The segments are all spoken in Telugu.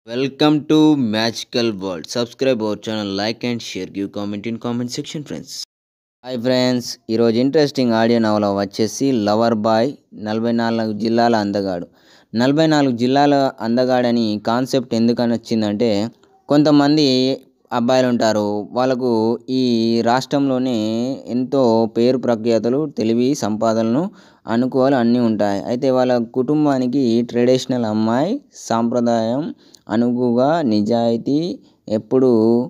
Welcome to Magical World. Subscribe our channel, like and share. Give comment in comment section, friends. Hi friends ఈరోజు ఇంట్రెస్టింగ్ ఆడియో నవల వచ్చేసి లవర్ బాయ్ నలభై నాలుగు జిల్లాల అందగాడు నలభై నాలుగు జిల్లాల అందగాడని కాన్సెప్ట్ ఎందుకని వచ్చిందంటే కొంతమంది అబ్బాయిలు ఉంటారు వాళ్ళకు ఈ రాష్ట్రంలోనే ఎంతో పేరు ప్రఖ్యాతలు తెలివి సంపాదనలు అనుకూలాలు అన్నీ ఉంటాయి అయితే వాళ్ళ కుటుంబానికి ట్రెడిషనల్ అమ్మాయి సాంప్రదాయం అనుగుగా నిజాయితీ ఎప్పుడు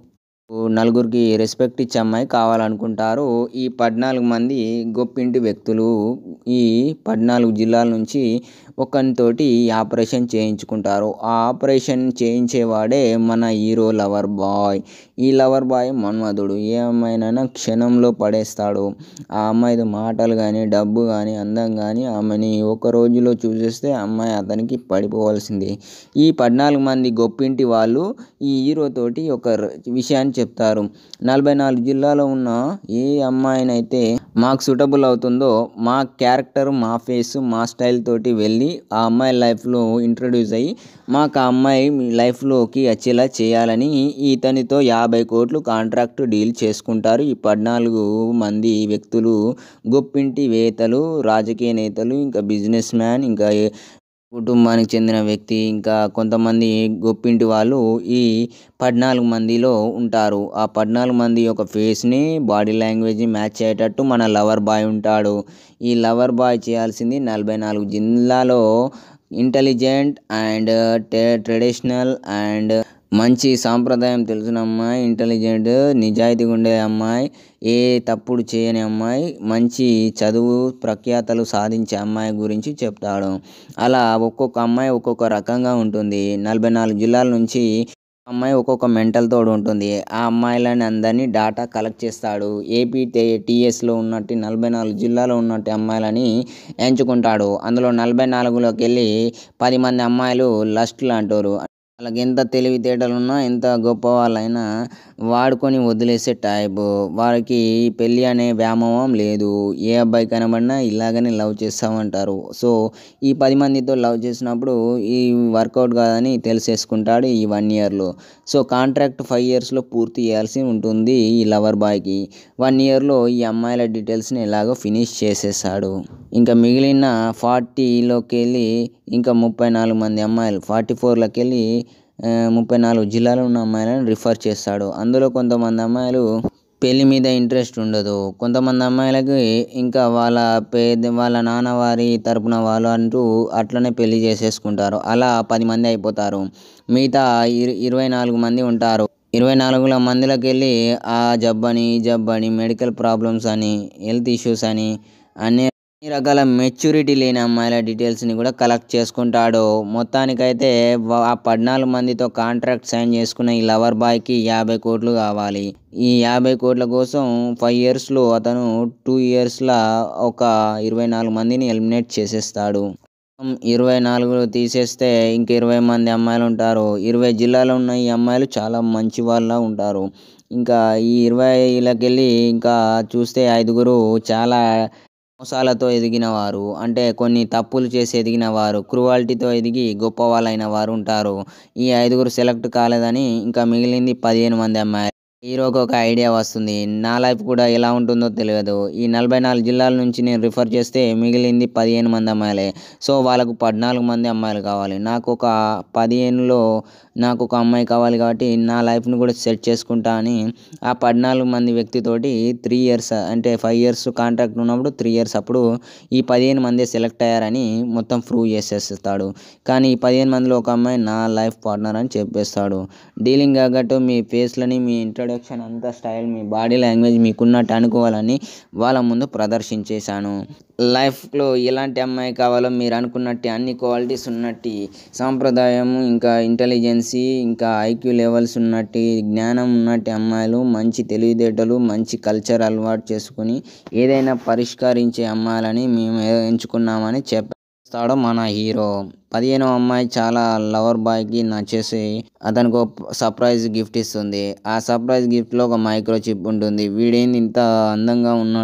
నలుగురికి రెస్పెక్ట్ ఇచ్చే అమ్మాయి కావాలనుకుంటారు ఈ పద్నాలుగు మంది గొప్పింటి వ్యక్తులు ఈ పద్నాలుగు జిల్లాల నుంచి ఒకరితోటి ఆపరేషన్ చేయించుకుంటారు ఆ ఆపరేషన్ చేయించేవాడే మన హీరో లవర్ బాయ్ ఈ లవర్ బాయ్ మన్మధుడు ఏ అమ్మాయినైనా క్షణంలో పడేస్తాడు ఆ అమ్మాయితో మాటలు కానీ డబ్బు కానీ అందం కానీ ఆమెని ఒక రోజులో చూసేస్తే అమ్మాయి అతనికి పడిపోవాల్సిందే ఈ పద్నాలుగు మంది గొప్పింటి వాళ్ళు ఈ హీరో తోటి ఒక ర- విషయాన్ని చెప్తారు నలభై నాలుగు జిల్లాలో ఉన్న ఏ అమ్మాయినైతే మాకు సూటబుల్ అవుతుందో మా క్యారెక్టర్ మా ఫేస్ మా స్టైల్ తోటి వెళ్ళి ఆ అమ్మాయి లైఫ్లో ఇంట్రడ్యూస్ అయ్యి మాకు ఆ అమ్మాయి మీ లైఫ్లోకి వచ్చేలా చేయాలని ఇతనితో యాభై కోట్లు కాంట్రాక్ట్ డీల్ చేసుకుంటారు ఈ పద్నాలుగు మంది వ్యక్తులు గొప్పింటి వేతలు రాజకీయ నేతలు ఇంకా బిజినెస్ మ్యాన్ ఇంకా ఏ- కుటుంబానికి చెందిన వ్యక్తి ఇంకా కొంతమంది గొప్పింటి వాళ్ళు ఈ పద్నాలుగు మందిలో ఉంటారు ఆ పద్నాలుగు మంది యొక్క ఫేస్ని బాడీ లాంగ్వేజ్ మ్యాచ్ అయ్యేటట్టు మన లవర్ బాయ్ ఉంటాడు ఈ లవర్ బాయ్ చేయాల్సింది నలభై నాలుగు జిల్లాలో ఇంటెలిజెంట్ అండ్ ట్రెడిషనల్ అండ్ మంచి సాంప్రదాయం తెలిసిన అమ్మాయి ఇంటెలిజెంట్ నిజాయితీగా ఉండే అమ్మాయి ఏ తప్పుడు చేయని అమ్మాయి మంచి చదువు ప్రఖ్యాతలు సాధించే అమ్మాయి గురించి చెప్తాడు అలా ఒక్కొక్క అమ్మాయి ఒక్కొక్క రకంగా ఉంటుంది నలభై నాలుగు జిల్లాల నుంచి అమ్మాయి ఒక్కొక్క మెంటల్ తోడు ఉంటుంది ఆ అమ్మాయిలని అందరినీ డాటా కలెక్ట్ చేస్తాడు ఏపీ టీఎస్లో ఉన్నట్టు నలభై నాలుగు జిల్లాలో ఉన్నట్టు అమ్మాయిలని ఎంచుకుంటాడు అందులో నలభై నాలుగులోకి వెళ్ళి పది మంది అమ్మాయిలు లస్ట్లు అంటారు వాళ్ళకి ఎంత తెలివితేటలు ఉన్నా ఎంత గొప్ప వాళ్ళైనా వాడుకొని వదిలేసే టైప్ వారికి పెళ్ళి అనే వ్యామోహం లేదు ఏ అబ్బాయి కనబడినా ఇలాగనే లవ్ చేస్తామంటారు సో ఈ పది మందితో లవ్ చేసినప్పుడు ఈ వర్కౌట్ కాదని తెలిసేసుకుంటాడు ఈ వన్ ఇయర్లో సో కాంట్రాక్ట్ ఫైవ్ ఇయర్స్లో పూర్తి చేయాల్సి ఉంటుంది ఈ లవర్ బాయ్కి వన్ ఇయర్లో ఈ అమ్మాయిల డీటెయిల్స్ని ఎలాగో ఫినిష్ చేసేసాడు ఇంకా మిగిలిన ఫార్టీలోకి వెళ్ళి ఇంకా ముప్పై నాలుగు మంది అమ్మాయిలు ఫార్టీ ఫోర్లోకి వెళ్ళి ఆ, ముప్పై నాలుగు జిల్లాలో ఉన్న అమ్మాయిలను రిఫర్ చేస్తాడు అందులో కొంతమంది అమ్మాయిలు పెళ్లి మీద ఇంట్రెస్ట్ ఉండదు కొంతమంది అమ్మాయిలకి ఇంకా వాళ్ళ పేద వాళ్ళ నాన్న వారి తరపున వాళ్ళు అంటూ అట్లనే పెళ్లి చేసేసుకుంటారు అలా పది మంది అయిపోతారు మిగతా ఇర- ఇరవై నాలుగు మంది ఉంటారు ఇరవై నాలుగుల మందిలోకి వెళ్ళి ఆ జబ్బని ఈ జబ్బని మెడికల్ ప్రాబ్లమ్స్ అని హెల్త్ ఇష్యూస్ అని అన్ని అన్ని రకాల మెచ్యూరిటీ లేని అమ్మాయిల డీటెయిల్స్ని కూడా కలెక్ట్ చేసుకుంటాడు మొత్తానికైతే వా- ఆ పద్నాలుగు మందితో కాంట్రాక్ట్ సైన్ చేసుకున్న ఈ లవర్ బాయ్కి యాభై కోట్లు కావాలి ఈ యాభై కోట్ల కోసం ఫైవ్ ఇయర్స్లో అతను టూ ఇయర్స్లో ఒక ఇరవై నాలుగు మందిని ఎలిమినేట్ చేసేస్తాడు మొత్తం ఇరవై నాలుగు తీసేస్తే ఇంక ఇరవై మంది అమ్మాయిలు ఉంటారు ఇరవై జిల్లాలో ఉన్న ఈ అమ్మాయిలు చాలా మంచి వాళ్ళ ఉంటారు ఇంకా ఈ ఇరవైలకి వెళ్ళి ఇంకా చూస్తే ఐదుగురు చాలా మోసాలతో ఎదిగిన వారు అంటే కొన్ని తప్పులు చేసి ఎదిగిన వారు క్రువాలిటీతో ఎదిగి గొప్ప వాళ్ళైన వారు ఉంటారు ఈ ఐదుగురు సెలెక్ట్ కాలేదని ఇంకా మిగిలింది పదిహేను మంది అమ్మాయిలు హీరోకి ఒక ఐడియా వస్తుంది నా లైఫ్ కూడా ఎలా ఉంటుందో తెలియదు ఈ నలభై నాలుగు జిల్లాల నుంచి నేను రిఫర్ చేస్తే మిగిలింది పదిహేను మంది అమ్మాయిలే సో వాళ్ళకు పద్నాలుగు మంది అమ్మాయిలు కావాలి నాకు ఒక పదిహేనులో నాకు ఒక అమ్మాయి కావాలి కాబట్టి నా లైఫ్ని కూడా సెట్ చేసుకుంటా అని ఆ పద్నాలుగు మంది వ్యక్తితోటి త్రీ ఇయర్స్ అంటే ఫైవ్ ఇయర్స్ కాంట్రాక్ట్ ఉన్నప్పుడు త్రీ ఇయర్స్ అప్పుడు ఈ పదిహేను మంది సెలెక్ట్ అయ్యారని మొత్తం ప్రూవ్ చేసేస్తాడు కానీ ఈ పదిహేను మందిలో ఒక అమ్మాయి నా లైఫ్ పార్ట్నర్ అని చెప్పేస్తాడు డీలింగ్ కాగట్టు మీ ఫేస్లని మీ ఇంట్రడక్షన్ అంతా స్టైల్ మీ బాడీ లాంగ్వేజ్ మీకున్నట్టు అనుకోవాలని వాళ్ళ ముందు ప్రదర్శించేశాను లైఫ్లో ఎలాంటి అమ్మాయి కావాలో మీరు అనుకున్నట్టు అన్ని క్వాలిటీస్ ఉన్నట్టు సాంప్రదాయం ఇంకా ఇంటెలిజెన్సీ ఇంకా ఐక్యూ లెవెల్స్ ఉన్నట్టు జ్ఞానం ఉన్నట్టు అమ్మాయిలు మంచి తెలివితేటలు మంచి కల్చర్ అలవాటు చేసుకుని ఏదైనా పరిష్కరించే అమ్మాయిలని మేము ఎంచుకున్నామని చెప్పేస్తాడు మన హీరో పదిహేనో అమ్మాయి చాలా లవర్ బాయ్కి నచ్చేసి అతనికి ఒక సర్ప్రైజ్ గిఫ్ట్ ఇస్తుంది ఆ సర్ప్రైజ్ గిఫ్ట్లో ఒక మైక్రో చిప్ ఉంటుంది వీడేంది ఇంత అందంగా ఉన్నాడు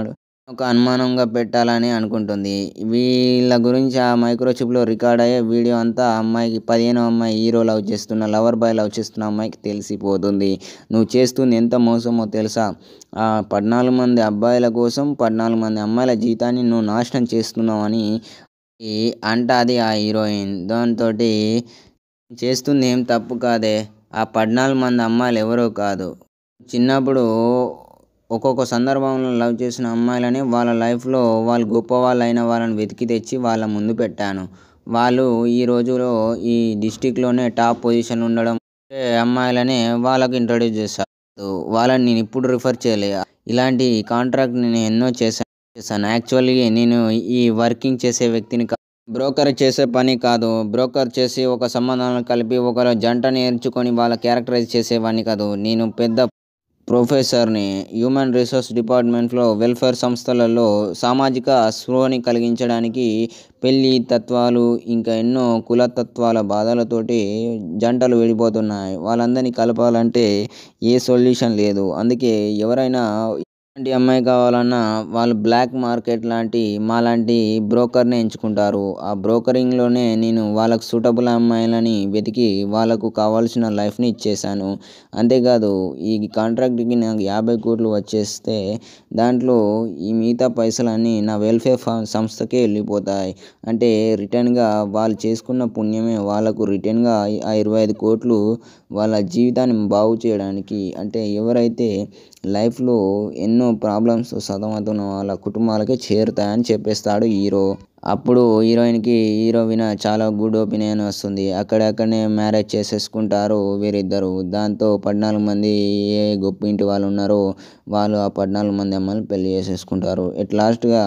ఒక అనుమానంగా పెట్టాలని అనుకుంటుంది వీళ్ళ గురించి ఆ మైక్రోచిప్లో రికార్డ్ అయ్యే వీడియో అంతా ఆ అమ్మాయికి పదిహేను అమ్మాయి హీరో లవ్ చేస్తున్న లవర్ బాయ్ లవ్ చేస్తున్న అమ్మాయికి తెలిసిపోతుంది నువ్వు చేస్తుంది ఎంత మోసమో తెలుసా ఆ పద్నాలుగు మంది అబ్బాయిల కోసం పద్నాలుగు మంది అమ్మాయిల జీవితాన్ని నువ్వు నాశనం చేస్తున్నావు అని అంటాది ఆ హీరోయిన్ దాంతో చేస్తుంది ఏం తప్పు కాదే ఆ పద్నాలుగు మంది అమ్మాయిలు ఎవరో కాదు చిన్నప్పుడు ఒక్కొక్క సందర్భంలో లవ్ చేసిన అమ్మాయిలని వాళ్ళ లైఫ్లో వాళ్ళు గొప్ప వాళ్ళు అయిన వాళ్ళని వెతికి తెచ్చి వాళ్ళ ముందు పెట్టాను వాళ్ళు ఈ రోజులో ఈ డిస్టిక్లోనే టాప్ పొజిషన్ ఉండడం అమ్మాయిలని వాళ్ళకి ఇంట్రడ్యూస్ చేశాను వాళ్ళని నేను ఇప్పుడు రిఫర్ చేయలే ఇలాంటి కాంట్రాక్ట్ నేను ఎన్నో చేశాను చేశాను యాక్చువల్లీ నేను ఈ వర్కింగ్ చేసే వ్యక్తిని బ్రోకర్ చేసే పని కాదు బ్రోకర్ చేసి ఒక సంబంధాలను కలిపి ఒక జంట నేర్చుకొని వాళ్ళ క్యారెక్టరైజ్ చేసేవాడిని కాదు నేను పెద్ద ప్రొఫెసర్ని హ్యూమన్ రిసోర్స్ డిపార్ట్మెంట్లో వెల్ఫేర్ సంస్థలలో సామాజిక స్పృహని కలిగించడానికి పెళ్ళి తత్వాలు ఇంకా ఎన్నో కులతత్వాల బాధలతోటి జంటలు విడిపోతున్నాయి వాళ్ళందరినీ కలపాలంటే ఏ సొల్యూషన్ లేదు అందుకే ఎవరైనా ఎలాంటి అమ్మాయి కావాలన్నా వాళ్ళు బ్లాక్ మార్కెట్ లాంటి మాలాంటి బ్రోకర్ని ఎంచుకుంటారు ఆ బ్రోకరింగ్లోనే నేను వాళ్ళకు సూటబుల్ అమ్మాయిలని వెతికి వాళ్ళకు కావాల్సిన లైఫ్ని ఇచ్చేసాను అంతేకాదు ఈ కాంట్రాక్ట్కి నాకు యాభై కోట్లు వచ్చేస్తే దాంట్లో ఈ మిగతా పైసలన్నీ నా వెల్ఫేర్ సంస్థకే వెళ్ళిపోతాయి అంటే రిటర్న్గా వాళ్ళు చేసుకున్న పుణ్యమే వాళ్ళకు రిటర్న్గా ఆ ఇరవై ఐదు కోట్లు వాళ్ళ జీవితాన్ని బాగు చేయడానికి అంటే ఎవరైతే లైఫ్లో ఎన్నో ప్రాబ్లమ్స్ సతమతమైన వాళ్ళ కుటుంబాలకే చేరుతాయని చెప్పేస్తాడు హీరో అప్పుడు హీరోయిన్కి హీరో విన చాలా గుడ్ ఒపీనియన్ వస్తుంది అక్కడక్కడనే మ్యారేజ్ చేసేసుకుంటారు వీరిద్దరు దాంతో పద్నాలుగు మంది ఏ గొప్ప ఇంటి వాళ్ళు ఉన్నారో వాళ్ళు ఆ పద్నాలుగు మంది అమ్మాయిలు పెళ్లి చేసేసుకుంటారు ఎట్ లాస్ట్గా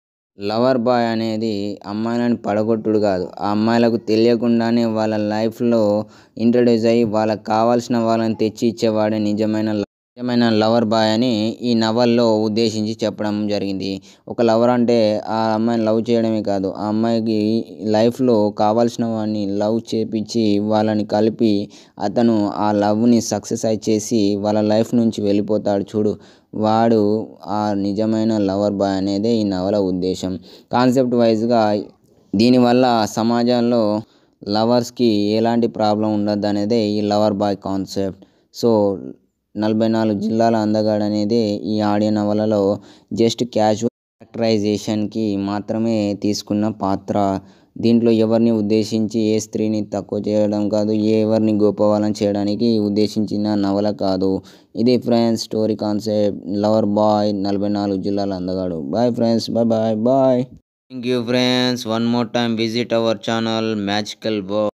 లవర్ బాయ్ అనేది అమ్మాయిలను పడగొట్టుడు కాదు ఆ అమ్మాయిలకు తెలియకుండానే వాళ్ళ లైఫ్లో ఇంట్రడ్యూస్ అయ్యి వాళ్ళకి కావాల్సిన వాళ్ళని తెచ్చి ఇచ్చేవాడే నిజమైన నిజమైన లవర్ బాయ్ అని ఈ నవల్లో ఉద్దేశించి చెప్పడం జరిగింది ఒక లవర్ అంటే ఆ అమ్మాయిని లవ్ చేయడమే కాదు ఆ అమ్మాయికి లైఫ్లో కావాల్సిన వాడిని లవ్ చేపించి వాళ్ళని కలిపి అతను ఆ లవ్ని సక్సెస్ అయి చేసి వాళ్ళ లైఫ్ నుంచి వెళ్ళిపోతాడు చూడు వాడు ఆ నిజమైన లవర్ బాయ్ అనేదే ఈ నవల ఉద్దేశం కాన్సెప్ట్ వైజ్గా దీనివల్ల సమాజంలో లవర్స్కి ఎలాంటి ప్రాబ్లం ఉండదు అనేదే ఈ లవర్ బాయ్ కాన్సెప్ట్ సో నలభై నాలుగు జిల్లాల అందగాడు అనేది ఈ ఆడియో నవలలో జస్ట్ క్యాజువల్ క్యారెక్టరైజేషన్కి మాత్రమే తీసుకున్న పాత్ర దీంట్లో ఎవరిని ఉద్దేశించి ఏ స్త్రీని తక్కువ చేయడం కాదు ఏ ఎవరిని గొప్పవాళ్ళని చేయడానికి ఉద్దేశించిన నవల కాదు ఇది friends story concept lover boy నలభై నాలుగు జిల్లాల అందగాడు boy friends boy boy boy thank you friends one more time visit our channel magical బో